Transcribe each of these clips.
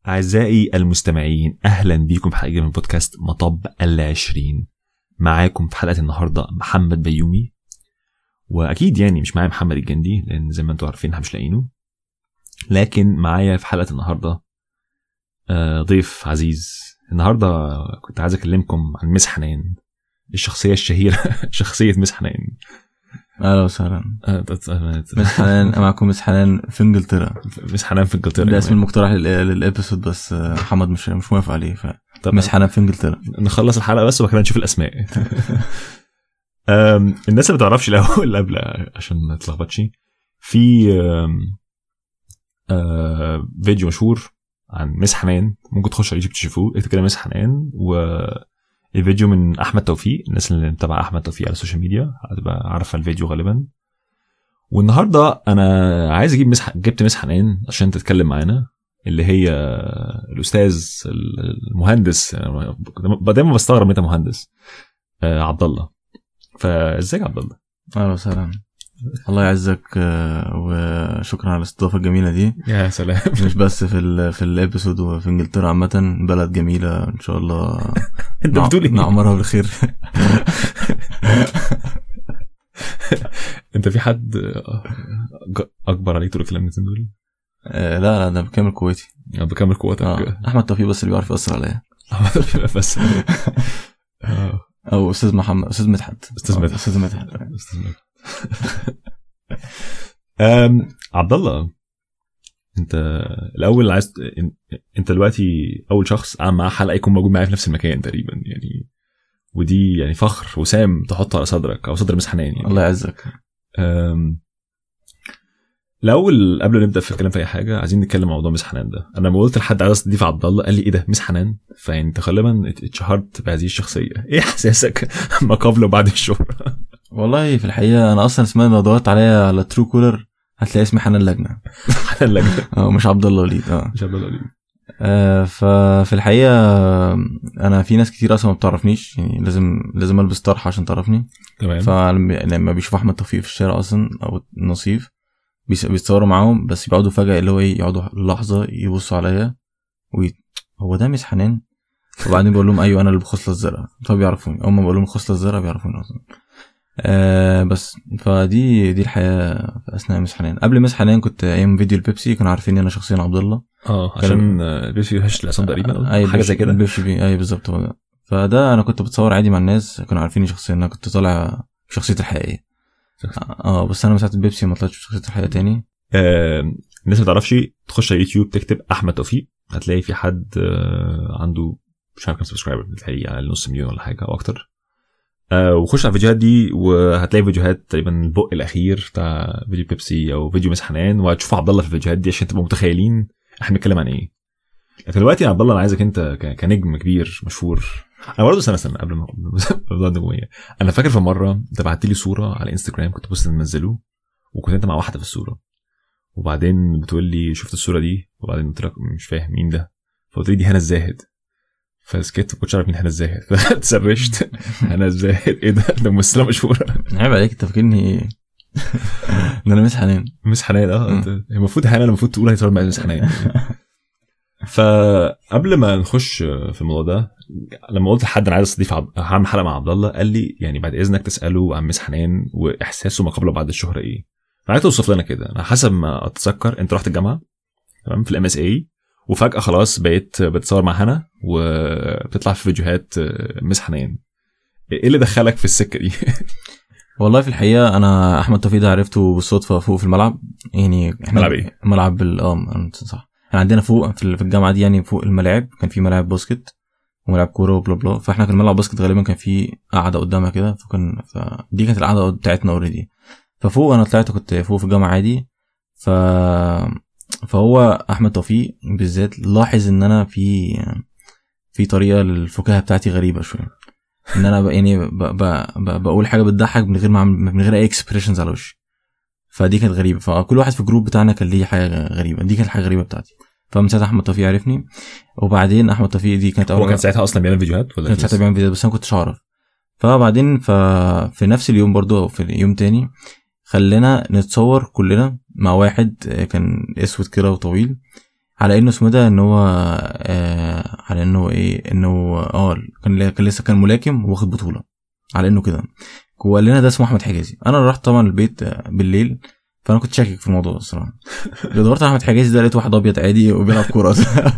أعزائي المستمعين أهلا بيكم في حلقة من بودكاست مطب العشرين معاكم في حلقة النهاردة محمد بيومي وأكيد يعني مش معايا محمد الجندي لأن زي ما انتم عارفين احنا مش لاقيينه لكن معايا في حلقة النهاردة آه، ضيف عزيز النهاردة كنت عايز أكلمكم عن مس حنان الشخصية الشهيرة شخصية مس حنان اهلا وسهلا آه، آه، مس حنان معكم مس حنان في انجلترا مس حنان في انجلترا ده اسم كمان. المقترح لل- للابيسود بس آه، محمد مش مش موافق عليه ف طب مس حنان في انجلترا نخلص الحلقه بس وبعد كده نشوف الاسماء أم، الناس اللي ما تعرفش الاول قبل عشان ما تلخبطش في أم، أه، فيديو مشهور عن مس حنان ممكن تخش على اليوتيوب تشوفوه اكتب كده مس حنان والفيديو من احمد توفيق الناس اللي متابعه احمد توفيق على السوشيال ميديا هتبقى عارفه الفيديو غالبا والنهارده انا عايز اجيب مس ح- جبت مس حنان عشان تتكلم معانا اللي هي الاستاذ المهندس دايما بستغرب ان انت مهندس آه، عبد الله فازيك يا عبد الله اهلا وسهلا الله يعزك آه، وشكرا على الاستضافه الجميله دي يا سلام مش بس في ال في الابيسود وفي انجلترا عامه بلد جميله ان شاء الله انت نع- بتقول ايه نعمرها بالخير انت في حد آه، ج- اكبر عليك تقول الكلام اللي دول آه، لا لا ده بكامل قوتي أنا بكمل قوتك آه، احمد توفيق بس اللي بيعرف ياثر عليا بس آه، او استاذ محمد استاذ مدحت أستاذ آه، مدحت. استاذ مدحت أستاذ مجد. أم، عبد الله انت الاول عايز انت دلوقتي اول شخص اعمل معاه حلقه يكون موجود معايا في نفس المكان تقريبا يعني ودي يعني فخر وسام تحطه على صدرك او صدر مس حنان يعني الله يعزك أم، الاول قبل ما نبدا في الكلام في اي حاجه عايزين نتكلم عن موضوع مس حنان ده انا لما قلت لحد عايز استضيف عبد الله قال لي ايه ده مس حنان فيعني انت غالبا ات- اتشهرت بهذه الشخصيه ايه احساسك ما قبل وبعد الشهره والله في الحقيقه انا اصلا اسمها لو دورت عليا على ترو كولر هتلاقي اسمي حنان لجنه حنان لك اه مش عبد الله وليد اه مش عبد الله وليد. آه، ففي الحقيقه انا في ناس كتير اصلا ما بتعرفنيش يعني لازم لازم البس طرحه عشان تعرفني تمام فلما بيشوفوا احمد توفيق في الشارع اصلا او النصيف بيس- بيتصوروا معاهم بس بيقعدوا فجاه اللي هو ايه يقعدوا لحظه يبصوا عليا وي... هو ده مس حنان وبعدين بقول لهم ايوه انا اللي بالخصله الزرقاء فبيعرفوني اول ما بقول لهم الخصله الزرقاء بيعرفوني اصلا آه بس فدي دي الحياه في اثناء مس حنان قبل مس حنان كنت ايام فيديو البيبسي كانوا عارفين ان انا شخصيا عبد الله اه عشان آه، بيبسي هش العصام تقريبا أو اي حاجه زي كده بيبسي بي اي بالظبط هو ده فده انا كنت بتصور عادي مع الناس كانوا عارفيني شخصيا انا كنت طالع بشخصيتي الحقيقيه اه بس انا من ساعه البيبسي ما طلعتش بشخصيتي الحقيقيه تاني آه، الناس ما تعرفش تخش على يوتيوب تكتب احمد توفيق هتلاقي في حد آه، عنده مش عارف كام سبسكرايبر بتلاقيه على نص مليون ولا حاجه او اكتر آه، وخش على الفيديوهات دي وهتلاقي فيديوهات تقريبا البق الاخير بتاع فيديو بيبسي او فيديو مس حنان وهتشوف عبد الله في الفيديوهات دي عشان تبقوا متخيلين احنا بنتكلم عن ايه لكن دلوقتي يا عبد الله انا عايزك انت ك- كنجم كبير مشهور انا برضه استنى استنى قبل ما موضوع النجوميه انا فاكر في مره انت بعت لي صوره على انستجرام كنت بص منزله وكنت انت مع واحده في الصوره وبعدين بتقول لي شفت الصوره دي وبعدين قلت لك مش فاهم مين ده فقلت لي دي هنا الزاهد فسكت ما كنتش عارف مين هنا الزاهد فتسرشت هنا الزاهد ايه ده ده ممثله مشهوره عيب عليك انت فاكرني ده انا مس حنان مس حنان اه أنت- المفروض حنان المفروض تقول هيتولد مع مس حنان فقبل ما نخش في الموضوع ده لما قلت لحد انا عايز استضيف عب... هعمل حلقه مع عبد الله قال لي يعني بعد اذنك تساله عن مس حنان واحساسه ما قبل وبعد الشهره ايه فعايز توصف لنا كده انا حسب ما اتذكر انت رحت الجامعه تمام في الام اس اي وفجاه خلاص بقيت بتصور مع هنا وبتطلع في فيديوهات مس حنان ايه اللي دخلك في السكه دي والله في الحقيقه انا احمد توفيق ده عرفته بالصدفه فوق في الملعب يعني احنا ملعب إيه؟ ملعب بال اه أنت صح احنا عندنا فوق في ال- في الجامعه دي يعني فوق الملاعب كان في ملاعب باسكت وملاعب كوره وبلا بلا فاحنا كان ملعب باسكت غالبا كان في قاعده قدامها كده فكان فدي كانت القاعده بتاعتنا اوريدي ففوق انا طلعت كنت فوق في الجامعه عادي ف فهو احمد توفيق بالذات لاحظ ان انا في في طريقه للفكاهه بتاعتي غريبه شويه ان انا ب... يعني ب... ب... ب... بقول حاجه بتضحك من غير ما أعمل- من غير اي اكسبريشنز على وشي فدي كانت غريبه فكل واحد في الجروب بتاعنا كان ليه حاجه غريبه دي كانت حاجه غريبه بتاعتي فمن ساعتها احمد توفيق عرفني وبعدين احمد توفيق دي كانت هو اول كان ساعتها اصلا بيعمل فيديوهات ولا كان ساعتها بيعمل فيديو بس انا ما كنتش اعرف فبعدين ف... في نفس اليوم برضو أو في يوم تاني خلينا نتصور كلنا مع واحد كان اسود كده وطويل على انه اسمه ده ان هو آه على انه ايه انه اه كان كان لسه كان ملاكم واخد بطوله على انه كده وقال لنا ده اسمه احمد حجازي انا رحت طبعا البيت آه، بالليل فانا كنت شاكك في الموضوع الصراحه دورت على احمد حجازي ده لقيت واحد ابيض عادي وبيلعب كوره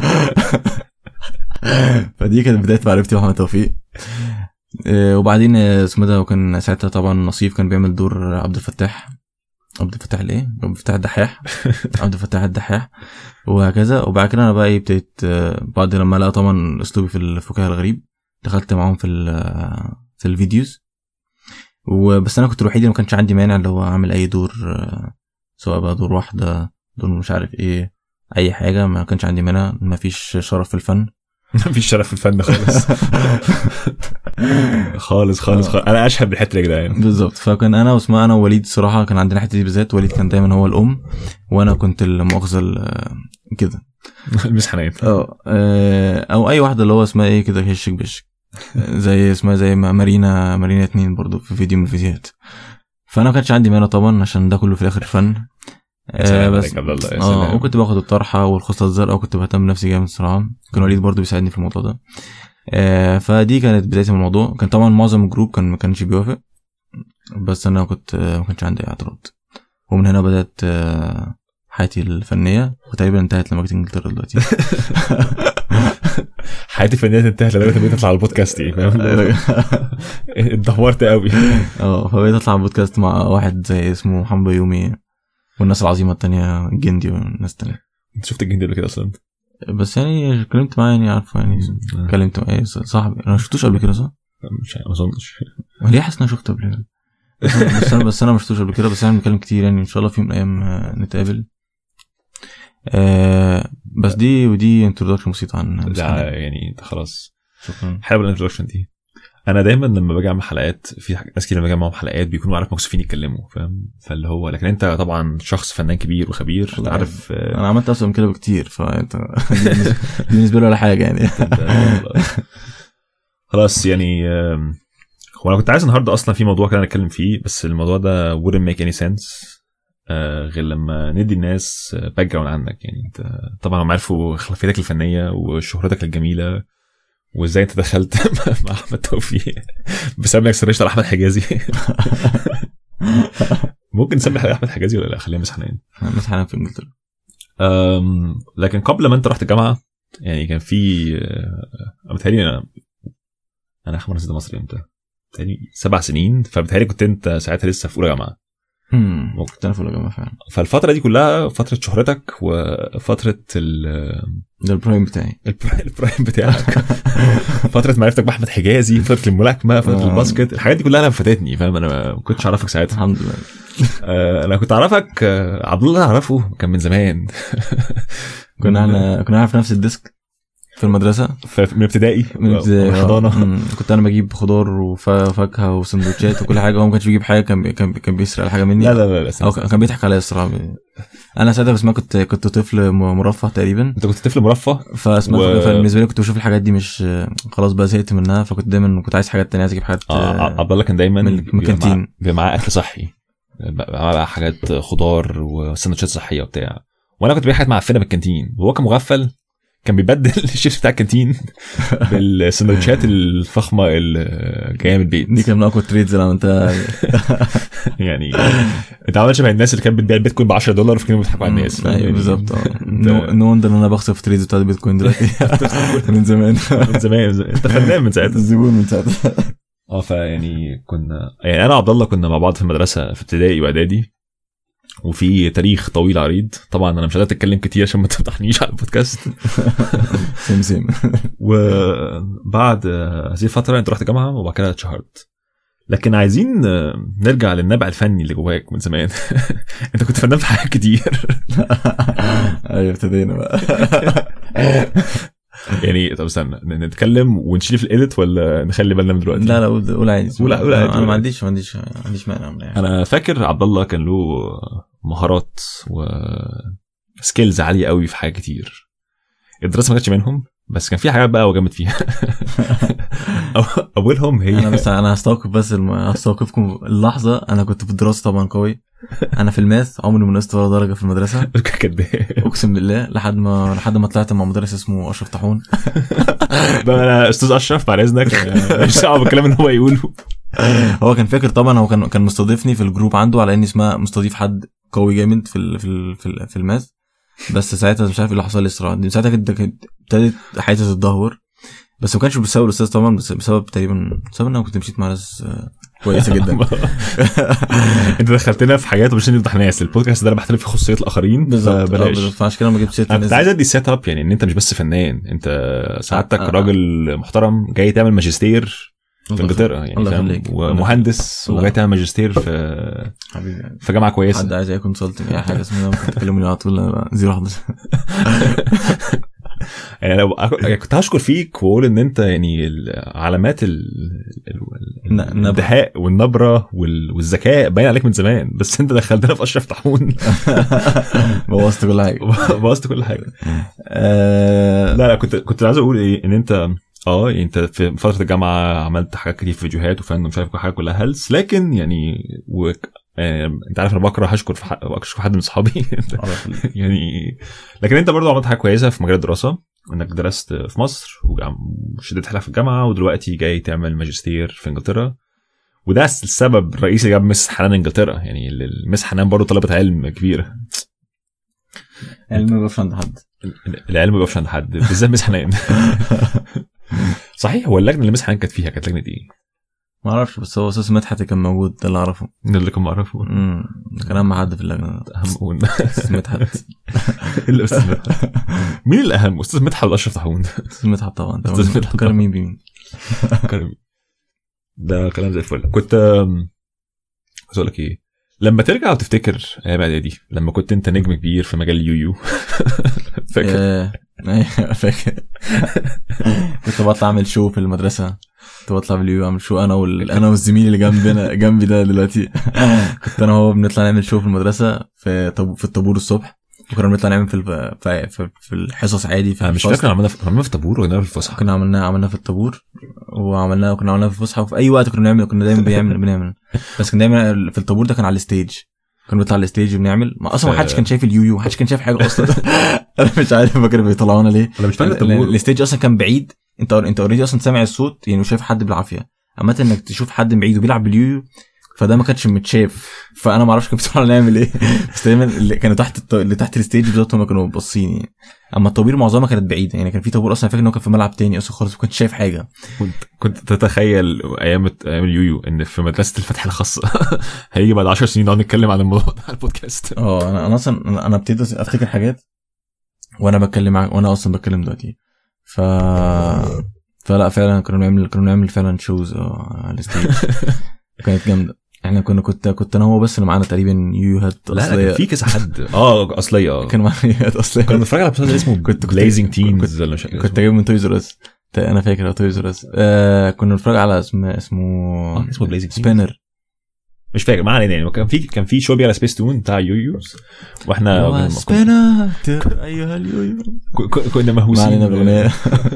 فدي كانت بدايه معرفتي باحمد توفيق آه، وبعدين آه، اسمه ده وكان ساعتها طبعا نصيف كان بيعمل دور عبد الفتاح عبد الفتاح الايه؟ عبد الفتاح الدحاح عبد الفتاح الدحاح وهكذا وبعد كده انا بقى ايه ابتديت آه، بعد لما لقى طبعا اسلوبي في الفكاهه الغريب دخلت معاهم في ال- في الفيديوز وبس انا كنت الوحيد اللي ما كانش عندي مانع اللي هو اعمل اي دور آه، سواء بقى دور واحده دور مش عارف ايه اي حاجه ما كانش عندي مانع ما فيش شرف في الفن مفيش شرف في الفن خالص خالص خالص خالص انا اشهد بالحته دي يا جدعان بالظبط فكان انا واسماء انا ووليد الصراحه كان عندنا الحته دي بالذات وليد كان دايما هو الام وانا كنت المؤاخذه ال- كده المس حنين اه آه، او اي واحده اللي هو اسمها ايه كده هشك بشك زي اسمها زي ما- مارينا مارينا اتنين برضو في فيديو من الفيديوهات فانا ما كانش عندي مانع طبعا عشان ده كله في الاخر فن يا سلام آه عليك يا عبد الله، يا اه سلام. وكنت باخد الطرحه والخصله الزرقاء وكنت بهتم بنفسي جامد الصراحه كان وليد برضو بيساعدني في الموضوع ده آه فدي كانت بدايه الموضوع كان طبعا معظم الجروب كان ما كانش بيوافق بس انا كنت آه، ما كانش عندي اعتراض ومن هنا بدات آه، حياتي الفنيه وتقريبا انتهت لما جيت انجلترا دلوقتي حياتي الفنيه انتهت لدرجه اني اطلع على البودكاست يعني فاهم اتدهورت قوي اه فبقيت اطلع بودكاست مع واحد زي اسمه محمد بيومي والناس العظيمه التانية الجندي والناس التانية انت شفت الجندي قبل كده اصلا بس يعني اتكلمت معاه يعني عارفه يعني اتكلمت معاه إيه، صاحبي انا ما شفتوش قبل كده صح؟ مش عارف، ما اظنش ليه حاسس ان انا شفته قبل كده بس انا بس انا ما شفتوش قبل كده بس احنا بنتكلم كتير يعني ان شاء الله في يوم من الايام آه، نتقابل آه بس دي ودي انتروداكشن بسيطه عن لا مسحنا. يعني انت خلاص شكرا حابب الانترودكشن دي انا دايما لما باجي اعمل حلقات في حاجة- ناس كتير لما باجي اعمل حلقات بيكونوا عارف مكسوفين يتكلموا فاهم فاللي هو لكن انت طبعا شخص فنان كبير وخبير الله عارف آه، انا عملت اصلا من كده بكتير فانت دي بالنسبة- دي بالنسبه لي ولا حاجه يعني خلاص يعني آم، هو انا كنت عايز النهارده اصلا في موضوع كده نتكلم فيه بس الموضوع ده wouldn't make any sense آه، غير لما ندي الناس باك جراوند عنك يعني انت طبعا هم عرفوا خلفيتك الفنيه وشهرتك الجميله وازاي انت دخلت مع احمد توفيق بسبب انك سرشت على احمد حجازي ممكن نسمي حاجة احمد حجازي ولا لا خلينا مسحنين مسحنا في انجلترا أم، لكن قبل ما انت رحت الجامعه يعني كان في آه، بتهيألي انا انا اخر مره نزلت مصر امتى؟ بتهيألي سبع سنين فبتهيألي كنت انت ساعتها لسه في اولى جامعه هم، كنت انا في الجامعه فعلا فالفتره دي كلها فتره شهرتك وفتره ال ده البرايم بتاعي البرايم البرايم بتاعك فتره معرفتك باحمد حجازي فتره الملاكمه فتره آه. الباسكت الحاجات دي كلها انا فاتتني فاهم انا ما كنتش اعرفك ساعتها الحمد لله آه، انا كنت اعرفك آه، عبد الله اعرفه كان من زمان كنا احنا كنا قاعدين في نفس الديسك في المدرسه ف- من ابتدائي من ابتدائي، آه. حضانه مم. كنت انا بجيب خضار وفاكهه وسندوتشات وكل حاجه هو ما كانش بيجيب حاجه كان بي... كان, بي... كان بيسرق الحاجه مني لا لا لا, لا. او كان كان بيضحك عليا الصراحه انا ساعتها بس ما كنت كنت طفل م- مرفه تقريبا انت كنت طفل مرفه فاسمها و- و... فبالنسبه لي كنت بشوف الحاجات دي مش خلاص بقى زهقت منها فكنت دايما كنت عايز حاجات تانية عايز اجيب حاجات اه ع- عبد الله كان دايما من- من بيبقى الكانتين. معاه- بيبقى معاه اكل صحي بقى معاه بقى حاجات خضار وسندوتشات صحيه وبتاع وانا كنت بجيب حاجات معفنه بالكانتين وهو كان مغفل كان بيبدل الشيبس بتاع الكانتين بالسندوتشات الفخمه اللي جايه من البيت دي كان من اقوى التريدز اللي عملتها يعني انت عامل شبه الناس اللي كانت بتبيع البيتكوين ب 10 دولار فكانوا بيضحكوا على الناس ايوه يعني بالظبط اه انت- نو نو وندر ان انا بخسر في التريدز بتاعت البيتكوين دلوقتي من زمان من زمان انت فنان من ساعتها الزبون من ساعتها اه فيعني كنا يعني انا وعبد الله كنا مع بعض في المدرسه في ابتدائي واعدادي وفي تاريخ طويل عريض طبعا انا مش قادر اتكلم كتير عشان ما تفتحنيش على البودكاست سيم سيم وبعد هذه الفتره انت رحت جامعه وبعد كده اتشهرت لكن عايزين نرجع للنبع الفني اللي جواك من زمان انت كنت فنان في حاجات كتير ايوه ابتدينا بقى يعني طب استنى نتكلم ونشيل في الايديت ولا نخلي بالنا من دلوقتي لا لا قول قول عادي قول- قول عادي، انا قول ما عادي. عنديش ما عنديش ما عنديش مانع من يعني. انا فاكر عبد الله كان له مهارات و سكيلز عاليه قوي في حاجات كتير الدراسه ما كانتش منهم بس كان في حاجات بقى هو جامد فيها أو- اولهم هي انا بس انا هستوقف بس الم... هستوقفكم اللحظه انا كنت في الدراسه طبعا قوي انا في الماث عمري ما نقصت ولا درجه في المدرسه كداب اقسم بالله لحد ما لحد ما طلعت مع مدرس اسمه اشرف طاحون بقى انا استاذ اشرف بعد اذنك أنا مش صعب الكلام اللي هو يقوله هو كان فاكر طبعا هو كان كان مستضيفني في الجروب عنده على اني اسمها مستضيف حد قوي جامد في ال في ال في, ال في الماث بس ساعتها مش عارف ايه اللي حصل لي الصراحه من ساعتها كنت كنت ابتدت حياتي تتدهور بس ما كانش بسبب الاستاذ طبعا بس بسبب تقريبا بسبب ان انا كنت مشيت مع ناس آه، كويسه جدا انت دخلتنا في حاجات ومش نفضح ناس البودكاست ده انا بحترم في خصوصيه الاخرين بالظبط آه، فبلاش بالظبط. فعشان كده ما جبت سيره انا كنت الناس عايز ادي سيت اب يعني ان انت مش بس فنان انت سعادتك آه، آه. راجل محترم جاي تعمل ماجستير في الله انجلترا يعني الله فاهم يخليك. الله ومهندس الله وجاي تعمل ماجستير في حبيبي في جامعه حد كويسه عايز اي كونسلتنج اي حاجه اسمها ممكن تكلمني على طول أنا زيرو واحد يعني لو يعني كنت هشكر فيك واقول ان انت يعني ال- علامات ال- ال- الن- ال- النبرة. الدهاء والنبره وال- والذكاء باين عليك من زمان بس انت دخلتنا في اشرف طاحون بوظت كل حاجه بوظت كل حاجه آه، لا لا كنت كنت عايز اقول ايه ان انت اه يعني انت في فتره الجامعه عملت حاجات كتير في فيديوهات وفن ومش عارف كل حاجه كلها هلس لكن يعني و... آه، انت عارف انا بكره اشكر في حق اشكر حد من صحابي الله يخليك. يعني لكن انت برضو عملت حاجه كويسه في مجال الدراسه انك درست في مصر وجام- وشديت حيلك في الجامعه ودلوقتي جاي تعمل ماجستير في انجلترا وده السبب الرئيسي اللي جاب مس حنان انجلترا يعني المس حنان برضو طلبه علم كبيره علم ما بيقفش عند حد العلم ما بيقفش عند حد بالذات مس حنان صحيح هو اللجنه اللي مس حنان كانت فيها كانت لجنه ايه؟ ما اعرفش بس هو استاذ مدحت كان موجود ده اللي اعرفه ده اللي كان معرفه امم ده كان اهم حد في اللجنه اهم استاذ مدحت الا استاذ مدحت مين الاهم استاذ مدحت ولا اشرف طاحون؟ استاذ مدحت طبعا طبعا أستاذ مدحت فكر مين بمين كريم ده كلام زي الفل كنت آم، عايز اقول لك ايه لما ترجع وتفتكر ايام اعدادي لما كنت انت نجم كبير في مجال اليويو فاكر آه، أيوة، فاكر كنت بطلع اعمل شو في المدرسه كنت بطلع باليو اعمل شو انا وال... انا والزميل اللي جنبنا جنبي ده دلوقتي كنت انا وهو بنطلع نعمل شو في المدرسه في طب... في الطابور الصبح وكنا بنطلع نعمل في الب... في, في... في الحصص عادي في انا مش الفصل. فاكر عملنا في عملنا في طابور ولا في الفسحه كنا عملناه عملناه في الطابور وعملناه كنا عملناه في الفسحه وفي اي وقت كنا بنعمل كنا دايما بنعمل بنعمل بس كان دايما في الطابور ده كان على الستيج كنا بنطلع على الستيج وبنعمل ما اصلا ما حدش كان شايف اليويو ما حدش كان شايف حاجه اصلا انا مش عارف فاكر بيطلعونا ليه انا مش فاكر ال- الطابور الستيج اصلا كان بعيد انت انت اوريدي اصلا سامع الصوت يعني وشايف حد بالعافيه عامه انك تشوف حد من بعيد وبيلعب باليويو فده ما كانش متشاف فانا ما اعرفش كانوا بيطلعوا نعمل ايه بس دايما اللي كانوا تحت الط... اللي تحت الستيج بالظبط هم كانوا باصين يعني اما الطوابير معظمها كانت بعيده يعني كان في طابور اصلا فاكر ان هو كان في ملعب تاني اصلا خالص ما كنتش شايف حاجه كنت كنت تتخيل ايام ايام اليويو ان في مدرسه الفتح الخاصه هيجي بعد 10 سنين نقعد نتكلم عن الموضوع ده على البودكاست اه انا انا اصلا انا أنا ابتديت افتكر حاجات وانا بتكلم معاك وانا اصلا بتكلم دلوقتي ف فلا فعلا كنا بنعمل كنا بنعمل فعلا شوز اه على الستيج كانت جامده احنا كنا كنت كنت انا وهو بس اللي معانا تقريبا يوهات لا لا اصليه كان في كذا حد اه اصليه اه كان معانا يوهات اصليه كنا بنتفرج على مسلسل اسمه كنت- كنت- بليزنج كنت- تيمز ولا مش فاكر كنت جايبه من تويز اس انا فاكر تويز اس آه كنا بنتفرج على اسمه اسمه آه، اسمه Blazing Teens. سبينر مش فاكر ما علينا يعني كان في كان في شو على سبيس تون بتاع يويو واحنا كنا- سبينر ايها اليويو ك- ك- كنا مهووسين ما علينا بالاغنيه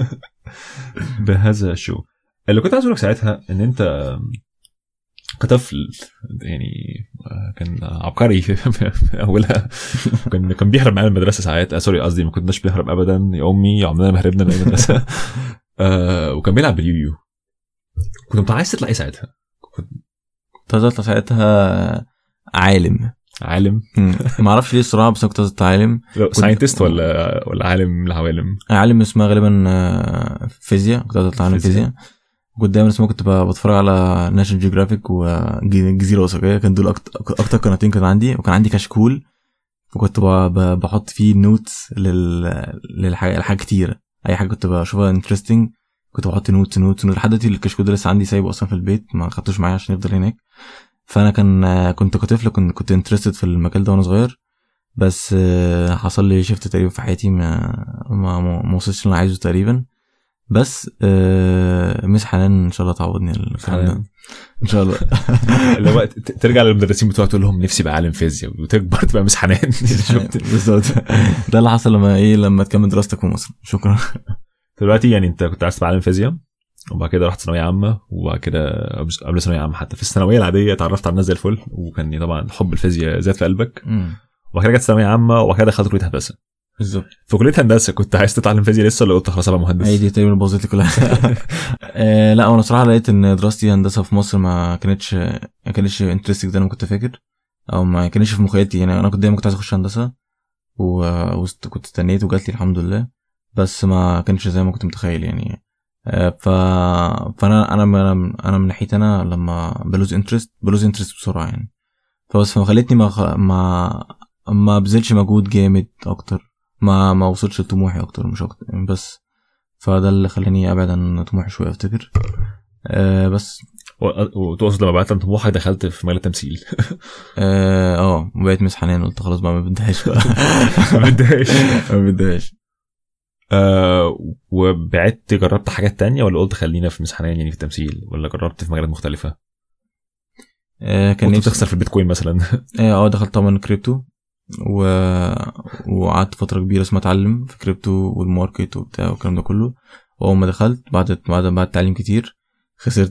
بهذا الشو اللي كنت عايز اقول لك ساعتها ان انت كطفل يعني كان عبقري في اولها كان كان بيهرب معانا من المدرسه ساعات آه سوري قصدي ما كناش بنهرب ابدا يا امي يا عمرنا ما هربنا من المدرسه آه وكان بيلعب باليويو كنت انت عايز تطلع ايه ساعتها؟ كنت عايز اطلع ساعتها عالم عالم مم. ما اعرفش ليه الصراحه بس انا كنت عايز اطلع عالم ساينتست ولا ولا عالم من العوالم؟ عالم اسمها غالبا آه، فيزياء كنت عايز اطلع عالم فيزياء. فيزياء كنت دايما اسمها كنت ب- بتفرج على ناشونال جيوغرافيك وجزيره وثائقيه كان دول أكتر, اكتر قناتين كان عندي وكان عندي كشكول وكنت ب- ب- بحط فيه نوتس لل للحاجات لحاجات كتير اي حاجه كنت بشوفها انترستنج كنت بحط نوتس نوتس نوتس لحد دلوقتي الكشكول ده لسه عندي سايبه اصلا في البيت ما خدتوش معايا عشان يفضل هناك فانا كان آه، كنت كطفل كنت كنت انترستد في المجال ده وانا صغير بس آه، حصل لي شيفت تقريبا في حياتي ما ما ما وصلتش اللي انا عايزه تقريبا بس آه مس حنان ان شاء الله تعوضني الكلام ده حنان. ان شاء الله اللي هو ت- ترجع للمدرسين بتوعك تقول لهم نفسي ابقى عالم فيزياء وتكبر تبقى مس حنان شفت بالظبط ده اللي حصل لما ايه لما تكمل دراستك في مصر شكرا دلوقتي يعني انت كنت عايز تبقى عالم فيزياء وبعد كده رحت ثانويه عامه وبعد كده قبل ثانويه عامه حتى في الثانويه العاديه اتعرفت على الناس زي الفل وكان طبعا حب الفيزياء زاد في قلبك مم. وبعد كده جت ثانويه عامه وبعد كده دخلت كليه هندسه بالظبط في كليه هندسه كنت عايز تتعلم فيزياء لسه ولا قلت خلاص ابقى مهندس هي دي تقريبا اللي بوظت لي كلها آه، لا انا صراحه لقيت ان دراستي هندسه في مصر ما كانتش ما كانتش انترستنج زي ما كنت فاكر او ما كانتش في مخيلتي يعني انا كنت دايما كنت عايز اخش هندسه و- وكنت استنيت وجات لي الحمد لله بس ما كانش زي ما كنت متخيل يعني آه، ف فانا انا انا انا من ناحيتي انا لما بلوز انترست بلوز انترست بسرعه يعني فبس فخلتني ما خ- ما ما بذلش مجهود جامد اكتر ما ما وصلش لطموحي اكتر مش اكتر بس فده اللي خلاني ابعد عن طموحي شويه افتكر آه بس و- وتقصد لما بعدت عن طموحك دخلت في مجال التمثيل اه آه، وبقيت مس حنان قلت خلاص بقى ما بديهاش بقى ما بدهاش ما بديهاش آه وبعدت جربت حاجات تانية ولا قلت خلينا في مسحنان يعني في التمثيل ولا جربت في مجالات مختلفة آه كان كنت نفسي بتخسر في البيتكوين مثلا اه آه، دخلت طبعا كريبتو و... وقعدت فتره كبيره اسمها اتعلم في كريبتو والماركت وبتاع والكلام ده كله واول ما دخلت بعد بعد بعد تعليم كتير خسرت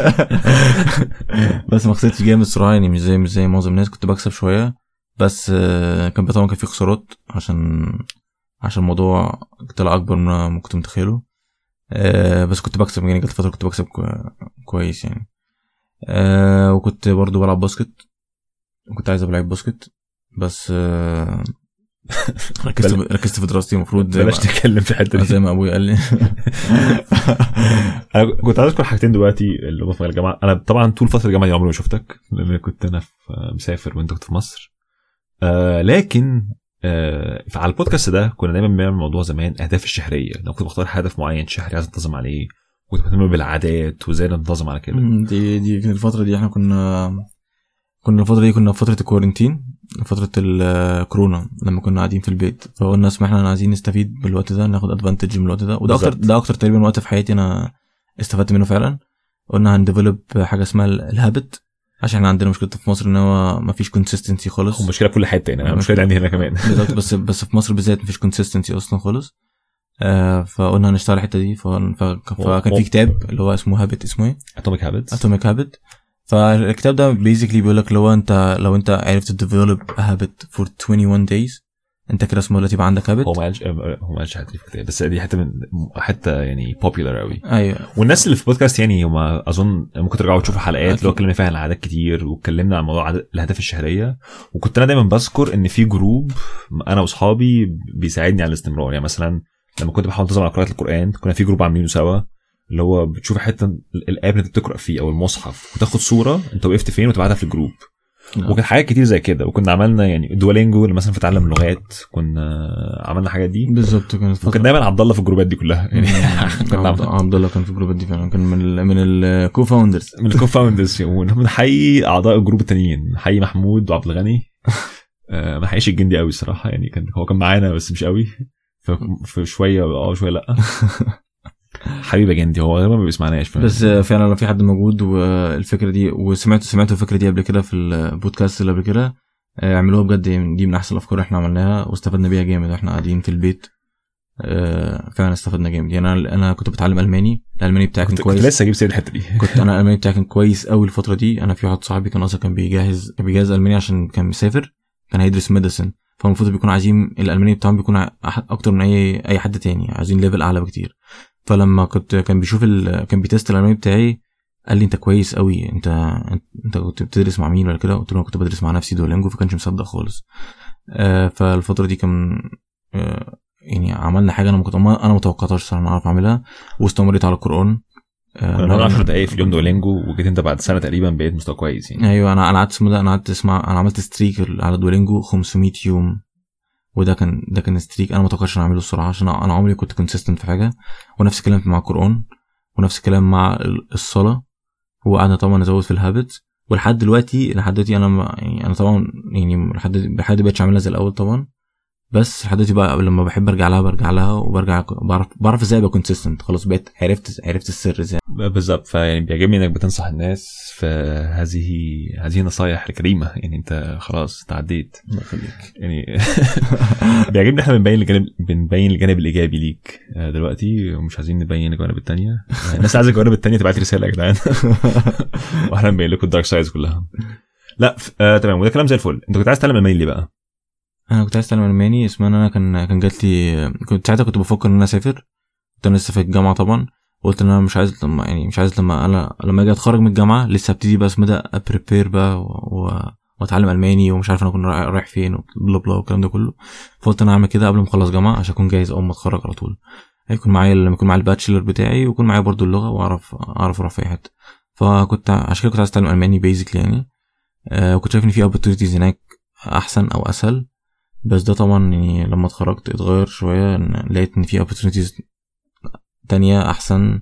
بس ما خسرتش جامد الصراحه يعني مش زي مش زي معظم الناس كنت بكسب شويه بس آه، كان طبعا كان في خسارات عشان عشان الموضوع طلع اكبر من ما كنت متخيله آه، بس كنت بكسب يعني جت فتره كنت بكسب كو- كويس يعني آه، وكنت برضو بلعب باسكت كنت عايز ابقى لعيب باسكت بس آه، ركزت بل- ركزت في دراستي المفروض زي ما بلاش نتكلم في الحتة دي زي ما ابويا قال لي انا كنت عايز اذكر حاجتين دلوقتي اللي هم في مجال الجامعه انا طبعا طول فتره الجامعه دي عمري ما شفتك لان كنت انا في مسافر وانت كنت في مصر آه لكن آه على البودكاست ده كنا دايما بنعمل موضوع زمان اهداف الشهريه لو كنت بختار هدف معين شهري عايز انتظم عليه كنت بهتم بالعادات وازاي ننتظم على كده مم، دي دي كانت الفترة دي احنا كنا كنا الفترة دي كنا في فترة الكورنتين فترة الكورونا لما كنا قاعدين في البيت فقلنا اسمع احنا عايزين نستفيد بالوقت ده ناخد ادفانتج من الوقت ده وده اكتر بالظبط. ده اكتر تقريبا وقت في حياتي انا استفدت منه فعلا قلنا هنديفلوب حاجة اسمها الهابت عشان احنا عندنا مشكلة في مصر ان هو مفيش كونسيستنسي خالص هو مشكله في كل حته يعني انا المشكله عندي هنا كمان بالظبط بس بس في مصر بالذات مفيش كونسيستنسي اصلا خالص آه فقلنا هنشتغل الحته دي ف- ف- فكان في كتاب اللي هو اسمه هابت اسمه ايه؟ اتوميك هابتس اتوميك هابت فالكتاب ده بيزيكلي بيقول لك لو انت لو انت عرفت تديفلوب هابت فور 21 دايز انت كده اسمه دلوقتي يبقى عندك هو هابت ما قالش هو ما قالش حته في الكتاب بس دي حته من حته يعني بوبيلر قوي ايوه والناس اللي في البودكاست يعني هم اظن ممكن ترجعوا تشوفوا حلقات اللي هو أكيد. اتكلمنا فيها عن العادات كتير واتكلمنا عن موضوع عادات- الاهداف الشهريه وكنت انا دايما بذكر ان في جروب انا واصحابي بيساعدني على الاستمرار يعني مثلا لما كنت بحاول انتظم على قراءه القران كنا في جروب عاملينه سوا اللي هو بتشوف حته الاب اللي انت بتقرا فيه او المصحف وتاخد صوره انت وقفت فين وتبعتها في الجروب نعم. وكان حاجات كتير زي كده وكنا عملنا يعني دولينجو اللي مثلا في تعلم اللغات كنا عملنا الحاجات دي بالظبط كانت فتره وكان دايما عبد الله في الجروبات دي كلها يعني كنا عبد عبد الله كان في الجروبات دي فعلا كان من ال من الكو فاوندرز من الكو فاوندرز ونحيي اعضاء الجروب التانيين نحيي محمود وعبد الغني آه، ما نحييش الجندي قوي الصراحه يعني كان هو كان معانا بس مش قوي ف- في شويه اه شويه لا حبيبي يا جندي هو غالبا ما بيسمعناش فاهم؟ بس فعلا لو في حد موجود والفكره دي وسمعت سمعت الفكره دي قبل كده في البودكاست اللي قبل كده آه، اعملوها بجد دي من احسن الافكار اللي احنا عملناها واستفدنا بيها جامد واحنا قاعدين في البيت آه، فعلا استفدنا جامد يعني انا انا كنت بتعلم الماني الالماني بتاعي كان كنت, كنت كويس لسه اجيب سير الحته دي كنت انا الالماني بتاعي كان كويس قوي الفتره دي انا في واحد صاحبي كان اصلا كان بيجهز كان بيجهز الماني عشان كان مسافر كان هيدرس ميديسن فالمفروض بيكون عايزين الالماني بتاعهم بيكون ع- أح- اكتر من اي اي حد تاني عايزين ليفل اعلى بكتير فلما كنت كان بيشوف ال... كان بيتست الالماني بتاعي قال لي انت كويس قوي انت انت كنت بتدرس مع مين ولا كده قلت له انا كنت بدرس مع نفسي دولينجو فكانش مصدق خالص آه فالفتره دي كان آه يعني عملنا حاجه انا مكنت انا ما توقعتهاش صراحه انا اعرف اعملها واستمريت على القران آه، كنا بنعمل 10 دقايق في اليوم دولينجو وجيت انت بعد سنه تقريبا بقيت مستوى كويس يعني ايوه انا انا قعدت اسمه ده انا قعدت اسمع انا عملت ستريك على دولينجو 500 يوم وده كان ده كان ستريك انا ما توقعتش إني اعمله الصراحه عشان انا عمري كنت كونسيستنت في حاجه ونفس الكلام مع القران ونفس الكلام مع ال- الصلاه وقعدنا طبعا نزود في الهابت ولحد دلوقتي لحد دلوقتي انا ما يعني انا طبعا يعني لحد لحد دلوقتي مبقتش عاملها زي الاول طبعا بس لحد دلوقتي بقى لما بحب ارجع لها برجع لها وبرجع بعرف بعرف ازاي ابقى كونسيستنت خلاص بقيت عرفت عرفت السر ازاي بالظبط فيعني بيعجبني انك بتنصح الناس في هذه هذه النصايح الكريمه يعني انت خلاص تعديت الله يخليك يعني بيعجبني احنا بنبين الجانب بنبين الجانب الايجابي ليك آه، دلوقتي ومش عايزين نبين الجوانب التانية آه، الناس عايزه الجوانب التانية تبعت لي رساله يا جدعان واحنا بنبين لكم الدارك سايدز كلها لا ف... آه تمام وده كلام زي الفل انت كنت عايز تتعلم الماني ليه بقى؟ انا كنت عايز اتعلم الماني اسمها ان انا كان كان جات لي كنت ساعتها كنت بفكر ان انا اسافر كنت انا لسه في الجامعه طبعا قلت ان انا مش عايز لما يعني مش عايز لما انا لما اجي اتخرج من الجامعه لسه ابتدي بقى اسمه ده ابريبير بقى و... و... واتعلم الماني ومش عارف انا اكون رايح رايح فين وبلا بلا والكلام ده كله فقلت انا اعمل كده قبل ما اخلص جامعه عشان اكون جاهز اول ما اتخرج على طول يكون معايا لما يكون معايا الباتشلر بتاعي ويكون معايا برضو اللغه واعرف اعرف اروح في اي حته فكنت عشان كده كنت عايز اتعلم الماني بيزيكلي يعني آه وكنت شايف ان في opportunities هناك احسن او اسهل بس ده طبعا يعني لما اتخرجت اتغير شويه إن لقيت ان في opportunities تانية احسن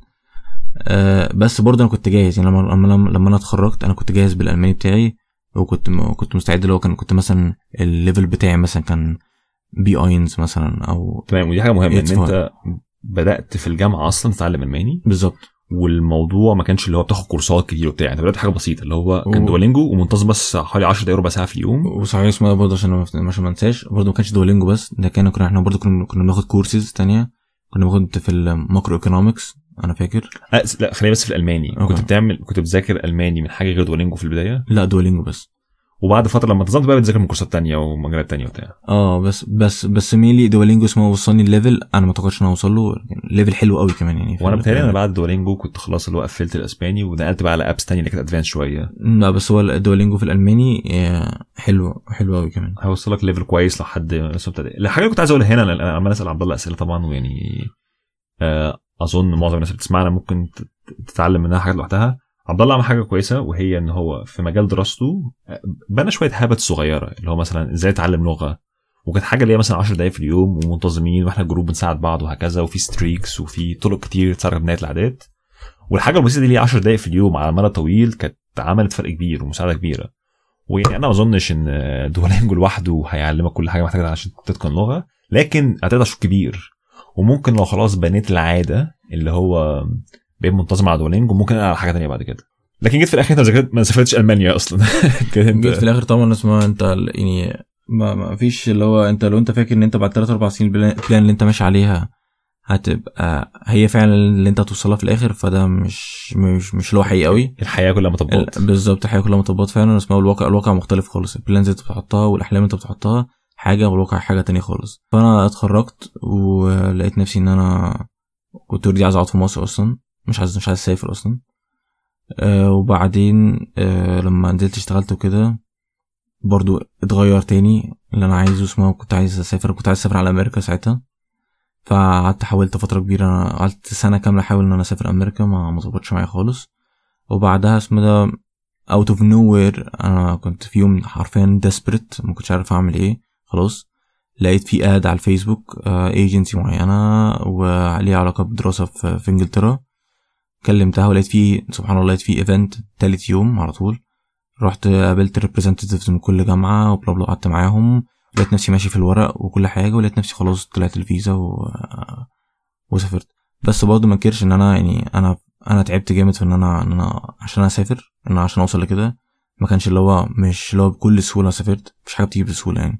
آه بس برضه انا كنت جاهز يعني لما لما لما انا اتخرجت انا كنت جاهز بالالماني بتاعي وكنت كنت مستعد اللي هو كان كنت مثلا الليفل بتاعي مثلا كان بي اينز مثلا او تمام ودي حاجه مهمه ان It's انت بدات في الجامعه اصلا تتعلم الماني بالظبط والموضوع ما كانش اللي هو بتاخد كورسات كتير وبتاع انت بدات حاجه بسيطه اللي هو كان و- دولينجو ومنتظم بس حوالي 10 دقايق ربع ساعه في اليوم وصحيح اسمها برضه عشان ما عشان ما انساش برضه ما كانش دولينجو بس ده كان كنا احنا برضه كنا كنا بناخد كورسز تانية كنا بناخد في الماكرو ايكونومكس انا فاكر أه لا خلينا بس في الالماني أوكي. كنت بتعمل كنت بتذاكر الماني من حاجه غير دولينجو في البدايه لا دولينجو بس وبعد فتره لما انتظمت بقى بتذاكر من كورسات تانية ومجالات تانية وبتاع اه بس بس بس ميلي دولينجو اسمه وصلني الليفل انا ما اعتقدش ان انا اوصل له ليفل حلو قوي كمان يعني وانا في- بتهيألي انا في- بعد دولينجو كنت خلاص اللي هو قفلت الاسباني ونقلت بقى على ابس تانية اللي كانت ادفانس شويه لا بس هو الدولينجو في الالماني آه، حلو حلو قوي كمان هيوصلك ليفل كويس لو حد لسه مبتدئ الحاجه اللي كنت عايز اقولها هنا لأن انا عمال اسال عبد الله اسئله طبعا ويعني آه، اظن معظم الناس اللي بتسمعنا ممكن ت- تتعلم منها حاجات لوحدها عبد الله عمل حاجه كويسه وهي ان هو في مجال دراسته آه، بنى شويه هابت صغيره اللي هو مثلا ازاي اتعلم لغه وكانت حاجه اللي هي مثلا 10 دقائق في اليوم ومنتظمين واحنا جروب بنساعد بعض وهكذا وفي ستريكس وفي طرق كتير تساعد بنايه العادات والحاجه البسيطه دي اللي هي 10 دقائق في اليوم على مدى طويل كانت عملت فرق كبير ومساعده كبيره ويعني انا ما اظنش ان دولينجو لوحده هيعلمك كل حاجه محتاجها عشان تتقن لغه لكن هتقدر شوط كبير وممكن لو خلاص بنيت العاده اللي هو بقيت منتظم على دولينجو ممكن انا على حاجه تانية بعد كده لكن جيت في الاخر انت ما ذاكرت- ما سافرتش المانيا اصلا كده انت جيت في الاخر طبعا اسمها انت ال- يعني ما, ما فيش اللي هو انت لو انت فاكر ان انت بعد 3 4 سنين البلان البلان اللي انت ماشي عليها هتبقى هي فعلا اللي انت هتوصلها في الاخر فده مش مش مش اللي هو حقيقي قوي الحياه كلها مطبات ال- بالظبط الحياه كلها مطبات فعلا اسمها الواقع الواقع مختلف خالص البلانز اللي انت بتحطها والاحلام اللي انت بتحطها حاجه والواقع حاجه تانية خالص فانا اتخرجت ولقيت نفسي ان انا كنت اوريدي عايز اقعد في مصر اصلا مش عايز مش عايز اسافر اصلا آه وبعدين آه لما نزلت اشتغلت وكده برضو اتغير تاني اللي انا عايزه اسمه كنت عايز اسافر كنت عايز اسافر على امريكا ساعتها فقعدت حاولت فتره كبيره انا قعدت سنه كامله احاول ان انا اسافر امريكا ما ما ظبطش معايا خالص وبعدها اسمه ده اوت اوف نو وير انا كنت في يوم حرفيا ديسبريت ما كنتش عارف اعمل ايه خلاص لقيت في اد على الفيسبوك ايجنسي معينه وليها علاقه بدراسه في, في انجلترا كلمتها ولقيت في سبحان الله لقيت في ايفنت تالت يوم على طول رحت قابلت ريبريزنتيفز من كل جامعه وبلا بلا قعدت معاهم لقيت نفسي ماشي في الورق وكل حاجه ولقيت نفسي خلاص طلعت الفيزا و... وسافرت بس برضه ما انكرش ان انا يعني انا انا تعبت جامد في ان انا ان انا عشان اسافر ان انا عشان اوصل لكده ما كانش اللي هو مش اللي هو بكل سهوله سافرت مفيش حاجه بتيجي بسهوله يعني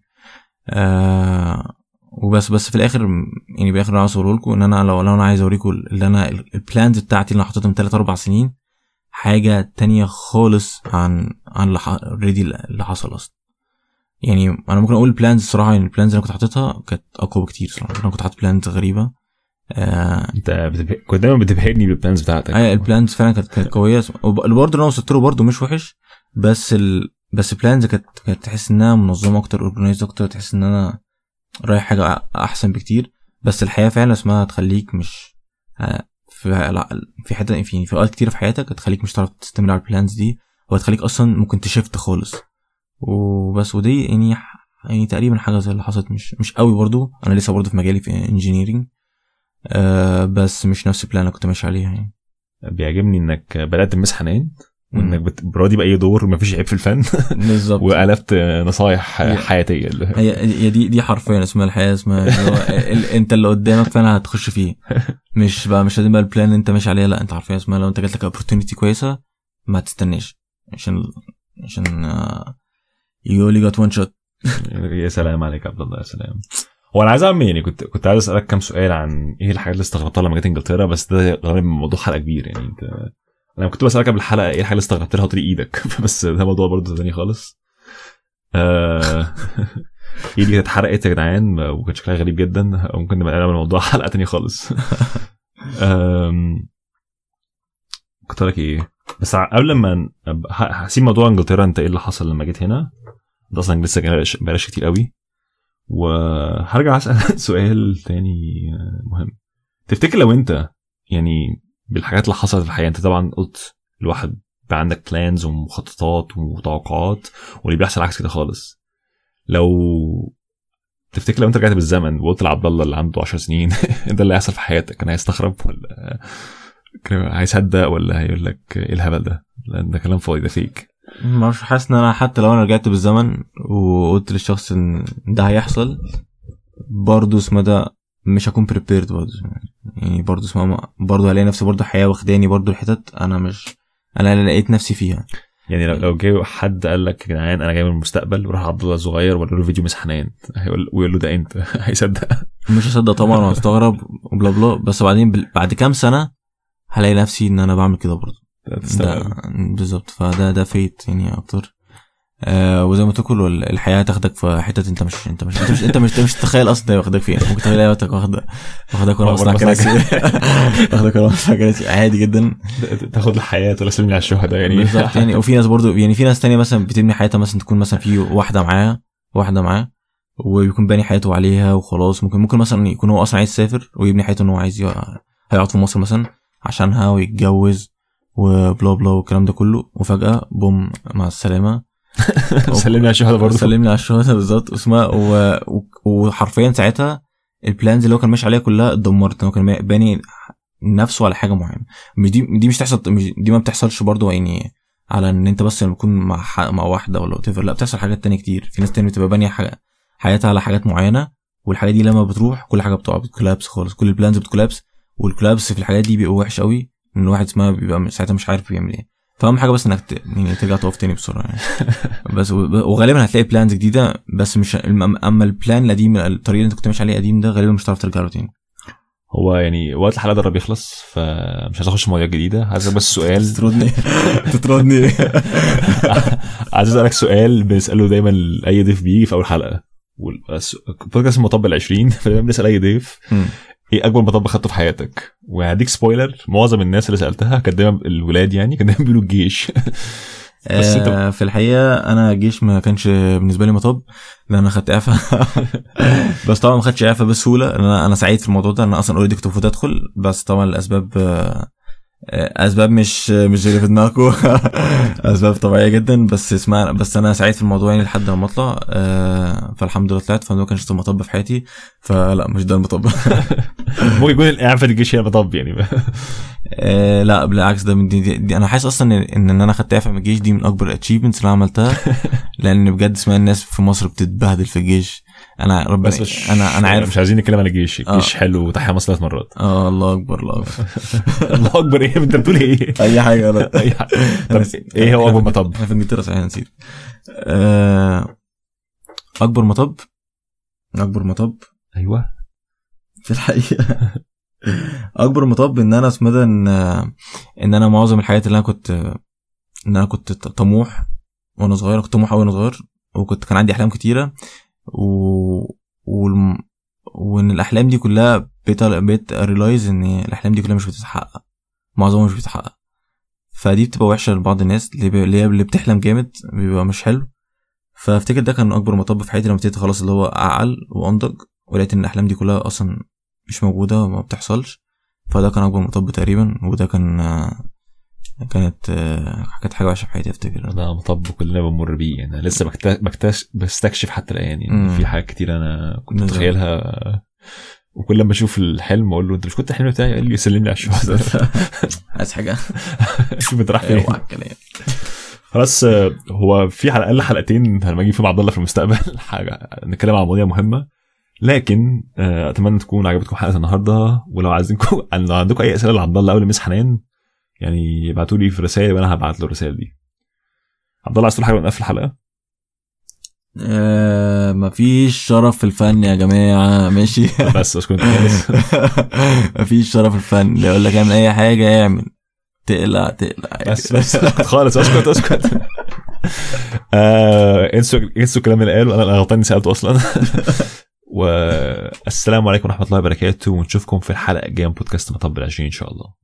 آه وبس بس في الاخر يعني بالاخر انا عاوز اقول لكم ان انا لو, لو انا عايز اوريكم اللي انا البلانز بتاعتي اللي انا حاططها من 3 4 سنين حاجه تانية خالص عن عن اللي اوريدي اللي حصل اصلا يعني انا ممكن اقول البلانز الصراحه يعني البلانز اللي انا كنت حاططها كانت اقوى بكتير صراحه انا كنت حاطط بلانز غريبه آه انت بتبه... كنت دايما بتبهرني بالبلانز بتاعتك ايوه البلانز فعلا كانت كانت قويه وب- برضه اللي انا وصلت له برضه مش وحش بس ال... بس البلانز كانت كانت تحس انها منظمه اكتر اورجنايز اكتر تحس ان انا رايح حاجه أ- احسن بكتير بس الحياه فعلا اسمها تخليك مش آه، في لا، في حته في في اوقات كتير في حياتك هتخليك مش هتعرف تستمر على البلانز دي وهتخليك اصلا ممكن تشفت خالص وبس ودي يعني يعني تقريبا حاجه زي اللي حصلت مش مش قوي برضو انا لسه برضو في مجالي في انجينيرنج آه بس مش نفس البلان اللي كنت ماشي عليها يعني بيعجبني انك بدات بمس حنان وانك بت- راضي باي دور مفيش عيب في الفن بالظبط وقلبت نصايح هي- حياتيه اللي- هي هي دي دي حرفيا اسمها الحياه اسمها اللي هو ال- انت اللي قدامك فعلا هتخش فيه مش بقى مش لازم بقى البلان اللي انت ماشي عليها لا انت حرفيا اسمها لو انت جات لك اوبورتونيتي كويسه ما تستناش عشان عشان آه، you only got one shot يا سلام عليك يا عبد الله يا سلام هو انا عايز اعمل يعني كنت كنت عايز اسالك كام سؤال عن ايه الحاجات اللي استغربتها لما جيت انجلترا بس ده غالبا موضوع حلقه كبير يعني انت انا كنت بسالك قبل الحلقه ايه الحاجه اللي استغربت لها طريق ايدك بس ده موضوع برضه تاني خالص آه... ايدي كانت اتحرقت يا جدعان وكان شكلها غريب جدا ممكن نبقى نعمل موضوع حلقه تانية خالص آم... كنت لك ايه بس ع- قبل ما ن- أب- ه- هسيب موضوع انجلترا انت ايه اللي حصل لما جيت هنا ده اصلا لسه بقالش بقالش كتير قوي وهرجع اسال سؤال تاني آه، مهم تفتكر لو انت يعني بالحاجات اللي حصلت في الحياه انت طبعا قلت الواحد بقى عندك بلانز ومخططات وتوقعات واللي بيحصل عكس كده خالص لو تفتكر لو انت رجعت بالزمن وقلت لعبد الله اللي عنده 10 سنين ده اللي هيحصل في حياتك كان هيستغرب ولا كان هيصدق ولا هيقول لك ايه الهبل ده؟ لان ده كلام فاضي ده فيك ما مش حاسس ان انا حتى لو انا رجعت بالزمن وقلت للشخص ان ده هيحصل برضه اسمه ده مش هكون بريبيرد برضه يعني برضه اسمه برضه هلاقي نفسي برضه حياه واخداني برضه الحتت انا مش انا اللي لقيت نفسي فيها يعني لو لو جه حد قال لك يا جدعان انا جاي من المستقبل وراح عبد الله الصغير ولا له فيديو مس حنان هيقول ويقول له ده انت هيصدق مش هصدق طبعا وهستغرب وبلا بلا بس بعدين بال- بعد كام سنه هلاقي نفسي ان انا بعمل كده برضه ده تستغرب. بالظبط فده ده فيت يعني اكتر آه وزي ما تقول الحياه تاخدك في حتت انت مش انت مش انت مش انت مش, مش تتخيل اصلا ده واخدك فين ممكن تلاقي وقتك واخد واخدك وانا وأنا بصنع بصنع كراسي واخدك وانا بصنع كراسي عادي جدا تاخد الحياه ولا سلمني على الشهداء يعني بالظبط يعني وفي ناس برضو يعني في ناس تانية مثلا بتبني حياتها مثلا تكون مثلا في واحده معاه واحده معاه ويكون باني حياته عليها وخلاص ممكن ممكن مثلا يكون هو اصلا عايز يسافر ويبني حياته ان هو عايز يقع- هيقعد في مصر مثلا عشانها ويتجوز وبلا بلا والكلام ده كله وفجاه بوم مع السلامه سلمني على الشهداء برضه سلمني على الشهداء بالظبط اسمها و... و... وحرفيا ساعتها البلانز اللي هو كان ماشي عليها كلها اتدمرت هو كان باني نفسه على حاجه معينه مش دي دي مش تحصل مش دي ما بتحصلش برضه يعني على ان انت بس لما تكون مع ح... مع واحده ولا وات لا بتحصل حاجات تانية كتير في ناس تانية بتبقى بانيه حاجة... حياتها على حاجات معينه والحاجات دي لما بتروح كل حاجه بتقع بتكولابس خالص كل البلانز بتكولابس والكولابس في الحاجات دي بيبقى وحش قوي ان الواحد اسمها بيبقى ساعتها مش عارف بيعمل ايه فاهم حاجه بس انك ت... يعني ترجع تقف تاني بسرعه يعني بس و- وغالبا هتلاقي بلانز جديده بس مش الم- اما البلان القديم الطريق اللي انت كنت ماشي عليه قديم ده غالبا مش هتعرف ترجع له تاني هو يعني وقت الحلقه ده قرب يخلص فمش عايز اخش مواضيع جديده عايز بس سؤال تطردني تطردني عايز اسالك سؤال بنساله دايما لاي ضيف بيجي في اول حلقه والس- البودكاست المطبل 20 فدايما بنسال اي ضيف ايه اكبر مطب خدته في حياتك وهديك سبويلر معظم الناس اللي سالتها كانت دايما الولاد يعني كانوا دايما بيقولوا الجيش بس انت- آه في الحقيقه انا الجيش ما كانش بالنسبه لي مطب لان انا خدت اعفاء بس طبعا ما خدتش اعفاء بسهوله انا انا سعيد في الموضوع ده انا اصلا اوريدي كنت المفروض ادخل بس طبعا الاسباب آه، آه، اسباب مش مش اللي في دماغكم اسباب طبيعيه جدا بس اسمع بس انا سعيد في الموضوع يعني لحد ما اطلع آه، فالحمد لله طلعت فما كانش مطب في حياتي فلا مش ده المطب ممكن يكون الاعفاء الجيش هي المطب يعني آه لا بالعكس ده من دي, دي, دي انا حاسس اصلا ان ان انا خدت اعفاء من الجيش دي من اكبر الاتشيفمنتس اللي انا عملتها لان بجد اسمها الناس في مصر بتتبهدل في الجيش انا ربنا بس مش انا انا عارف مش عايزين نتكلم عن الجيش آه. الجيش حلو وتحيا مصر ثلاث مرات اه الله اكبر الله اكبر الله اكبر ايه انت بتقول ايه اي حاجه لا أي حاجة. طب ايه هو اكبر مطب انا في انجلترا صحيح نسيت آه اكبر مطب اكبر مطب ايوه في الحقيقه اكبر مطب ان انا اسمه ده ان ان انا معظم الحاجات اللي انا كنت ان انا كنت طموح وانا صغير كنت طموح أوي وانا صغير وكنت كان عندي احلام كتيره و... والم... وان الاحلام دي كلها بقيت بقيت ريلايز ان الاحلام دي كلها مش بتتحقق معظمها مش بتتحقق فدي بتبقى وحشه لبعض الناس اللي بي- اللي هي اللي بتحلم جامد بيبقى مش حلو فافتكر ده كان اكبر مطب في حياتي لما ابتديت خلاص اللي هو اعقل وانضج ولقيت ان الاحلام دي كلها اصلا مش موجوده وما بتحصلش فده كان اكبر مطب تقريبا وده كان كانت كانت حاجه وحشه في حياتي افتكر ده مطب كلنا بنمر بيه يعني أنا لسه بكت- بكتش بستكشف حتى الان يعني مم. في حاجات كتير انا كنت بالظبط. متخيلها وكل لما اشوف الحلم اقول له انت مش كنت الحلم بتاعي قال لي سلمني على الشهداء عايز حاجه شوف انت رايح فين اوعى الكلام خلاص آه، هو في على الاقل حلقتين لما اجي فيهم عبد الله في المستقبل حاجه نتكلم عن مواضيع مهمه لكن آه، اتمنى تكون عجبتكم حلقه النهارده ولو عايزينكم لو عندكم اي اسئله لعبد الله او لمس حنان يعني ابعتوا لي في رسائل وانا هبعت له الرسائل دي عبد الله عايز تقول حاجه ونقفل الحلقه آه مفيش شرف في الفن يا جماعه ماشي بس اسكت خالص مفيش شرف في الفن اللي يقول لك اعمل اي حاجه اعمل تقلع تقلع عادي. بس بس خالص اسكت اسكت آه، انسوا انسوا الكلام اللي قاله انا أنا غلطان إني سالته اصلا والسلام عليكم ورحمه الله وبركاته ونشوفكم في الحلقه الجايه من بودكاست مطب العشرين ان شاء الله